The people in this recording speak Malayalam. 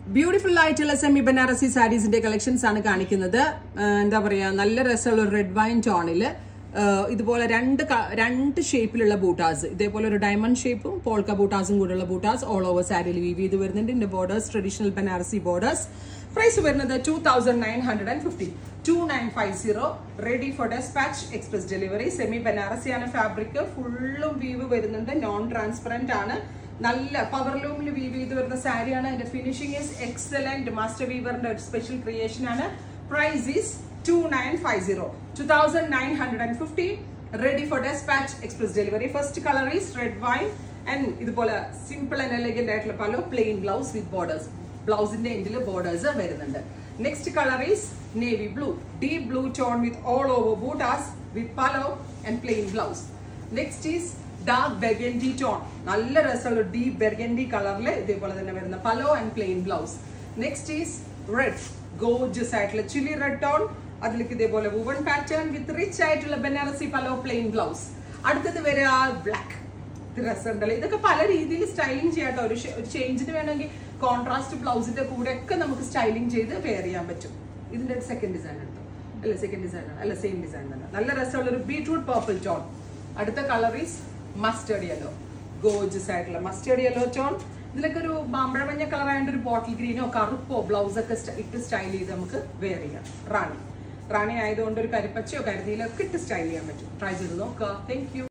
ബ്യൂട്ടിഫുൾ ആയിട്ടുള്ള സെമി ബനാറസി സാരീസിന്റെ കളക്ഷൻസ് ആണ് കാണിക്കുന്നത് ആ, എന്താ പറയാ നല്ല രസമുള്ള ഒരു റെഡ് വൈൻ ടോണില് ഇതുപോലെ രണ്ട് ക- രണ്ട് ഷേപ്പിലുള്ള ബൂട്ടാസ് ഇതേപോലെ ഒരു ഡയമണ്ട് ഷേപ്പും പോൾക്ക ബൂട്ടാസും കൂടെയുള്ള ബൂട്ടാസ് ഓൾ ഓവർ സാരിയിൽ വീവ് ചെയ്ത് വരുന്നുണ്ട് ഇതിന്റെ borders traditional Banarasi borders price വരുന്നത് two thousand nine hundred and fifty two nine five zero ready for dispatch express delivery semi ബനാറസിയാണ് ഫാബ്രിക് ഫുള്ളും വീവ് വരുന്നുണ്ട് നോൺ ട്രാൻസ്പെറന്റ് ആണ് നല്ല പവർ ലൂമിൽ വീവ് ചെയ്ത് വരുന്ന സാരിയാണ് അതിന്റെ ഫിനിഷിംഗ് ഈസ് എക്സലന്റ് മാസ്റ്റർ വീവറിന്റെ ഒരു സ്പെഷ്യൽ ക്രിയേഷൻ ആണ് price is two nine five zero two thousand nine hundred and fifty ready for dispatch express delivery first colour is red wine and ഇതുപോലെ സിമ്പിൾ ആൻഡ് എലഗന്റ് ആയിട്ടുള്ള പല പ്ലെയിൻ ബ്ലൗസ് വിത്ത് ബോർഡേഴ്സ് ബ്ലൗസിന്റെ എൻഡിൽ ബോർഡേഴ്സ് വരുന്നുണ്ട് next colour is navy blue deep blue tone with all over butas with pallu and plain blouse next is dark burgundy tone നല്ല രസമുള്ള ഡീപ് ബെർഗൻഡി കളറിൽ ഇതേപോലെ തന്നെ വരുന്ന pallu and plain blouse next is red gorgeous ആയിട്ടുള്ള ചില്ലി റെഡ് ടോൺ അതിലേക്ക് ഇതേപോലെ വുവൺ പാറ്റേൺ വിത്ത് റിച്ച് ആയിട്ടുള്ള ബനാറസി പലോ പ്ലെയിൻ ബ്ലൗസ് അടുത്തത് വരിക ബ്ലാക്ക് ഇത് രസമുണ്ടല്ലോ ഇതൊക്കെ പല രീതിയിൽ സ്റ്റൈലിംഗ് ചെയ്യാട്ടോ ഒരു ഷെ- ഒരു ചേഞ്ചിന് വേണമെങ്കിൽ കോൺട്രാസ്റ്റ് ബ്ലൗസിന്റെ കൂടെ ഒക്കെ നമുക്ക് സ്റ്റൈലിംഗ് ചെയ്ത് വെയർ ചെയ്യാൻ പറ്റും ഇതിന്റെ സെക്കൻഡ് ഡിസൈൻ എടുത്തു അല്ല സെക്കൻഡ് ഡിസൈൻ അല്ല സെയിം ഡിസൈൻ തന്നെ നല്ല രസമുള്ള ഒരു ബീട്രൂട്ട് പർപ്പിൾ ടോൺ അടുത്ത colour is mustard yellow gorgeous ആയിട്ടുള്ള മസ്റ്റേർഡ് യെല്ലോ ടോൺ ഇതിലൊക്കെ ഒരു മാമ്പഴമഞ്ഞ കളർ ആയതുകൊണ്ട് ഒരു ബോട്ടിൽ ഗ്രീനോ കറുപ്പോ ബ്ലൗസ് ഒക്കെ സ്റ്റ- ഇട്ട് സ്റ്റൈൽ ചെയ്ത് നമുക്ക് വെയർ ചെയ്യാം റാണി റാണി ആയതുകൊണ്ട് ഒരു കരിപ്പച്ചയോ കരുതിയിലോ ഒക്കെ ഇട്ട് സ്റ്റൈൽ ചെയ്യാൻ പറ്റും ട്രൈ ചെയ്ത് നോക്കുക താങ്ക് യു